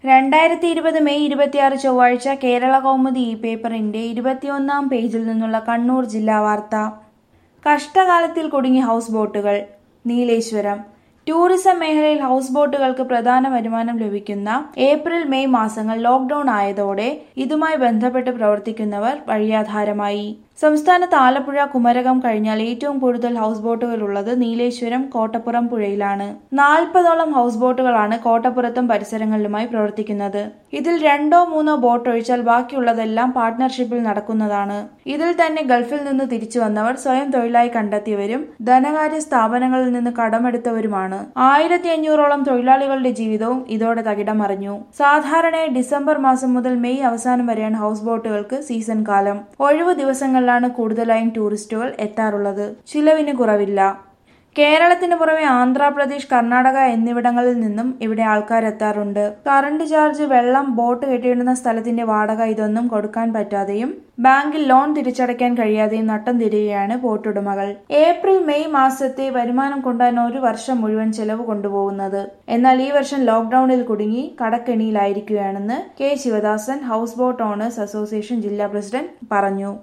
രണ്ടായിരത്തി ഇരുപത് മെയ് ഇരുപത്തിയാറ് ചൊവ്വാഴ്ച കേരള കൗമുദി ഈ പേപ്പറിന്റെ ഇരുപത്തിയൊന്നാം പേജിൽ നിന്നുള്ള കണ്ണൂർ ജില്ലാ വാർത്ത കഷ്ടകാലത്തിൽ കുടുങ്ങി ഹൗസ് ബോട്ടുകൾ നീലേശ്വരം ടൂറിസം മേഖലയിൽ ഹൗസ് ബോട്ടുകൾക്ക് പ്രധാന വരുമാനം ലഭിക്കുന്ന ഏപ്രിൽ മെയ് മാസങ്ങൾ ലോക്ഡൌൺ ആയതോടെ ഇതുമായി ബന്ധപ്പെട്ട് പ്രവർത്തിക്കുന്നവർ വഴിയാധാരമായി സംസ്ഥാനത്ത് ആലപ്പുഴ കുമരകം കഴിഞ്ഞാൽ ഏറ്റവും കൂടുതൽ ഹൗസ് ബോട്ടുകൾ ഉള്ളത് നീലേശ്വരം കോട്ടപ്പുറം പുഴയിലാണ് നാൽപ്പതോളം ഹൗസ് ബോട്ടുകളാണ് കോട്ടപ്പുറത്തും പരിസരങ്ങളിലുമായി പ്രവർത്തിക്കുന്നത് ഇതിൽ രണ്ടോ മൂന്നോ ബോട്ട് ഒഴിച്ചാൽ ബാക്കിയുള്ളതെല്ലാം പാർട്ട്ണർഷിപ്പിൽ നടക്കുന്നതാണ് ഇതിൽ തന്നെ ഗൾഫിൽ നിന്ന് തിരിച്ചു വന്നവർ സ്വയം തൊഴിലായി കണ്ടെത്തിയവരും ധനകാര്യ സ്ഥാപനങ്ങളിൽ നിന്ന് കടമെടുത്തവരുമാണ് ആയിരത്തി അഞ്ഞൂറോളം തൊഴിലാളികളുടെ ജീവിതവും ഇതോടെ തകിടം മറിഞ്ഞു സാധാരണയായി ഡിസംബർ മാസം മുതൽ മെയ് അവസാനം വരെയാണ് ഹൗസ് ബോട്ടുകൾക്ക് സീസൺ കാലം ഒഴിവു ദിവസങ്ങളിലാണ് കൂടുതലായും ടൂറിസ്റ്റുകൾ എത്താറുള്ളത് ചിലവിന് കുറവില്ല കേരളത്തിന് പുറമെ ആന്ധ്രാപ്രദേശ് കർണാടക എന്നിവിടങ്ങളിൽ നിന്നും ഇവിടെ ആൾക്കാരെത്താറുണ്ട് കറണ്ട് ചാർജ് വെള്ളം ബോട്ട് കെട്ടിയിടുന്ന സ്ഥലത്തിന്റെ വാടക ഇതൊന്നും കൊടുക്കാൻ പറ്റാതെയും ബാങ്കിൽ ലോൺ തിരിച്ചടയ്ക്കാൻ കഴിയാതെയും നട്ടം തിരികെയാണ് ബോട്ടുടമകൾ ഏപ്രിൽ മെയ് മാസത്തെ വരുമാനം കൊണ്ടാണ് ഒരു വർഷം മുഴുവൻ ചെലവ് കൊണ്ടുപോകുന്നത് എന്നാൽ ഈ വർഷം ലോക്ഡൌണിൽ കുടുങ്ങി കടക്കെണിയിലായിരിക്കുകയാണെന്ന് K Sivadasan house boat owners association ജില്ലാ പ്രസിഡന്റ് പറഞ്ഞു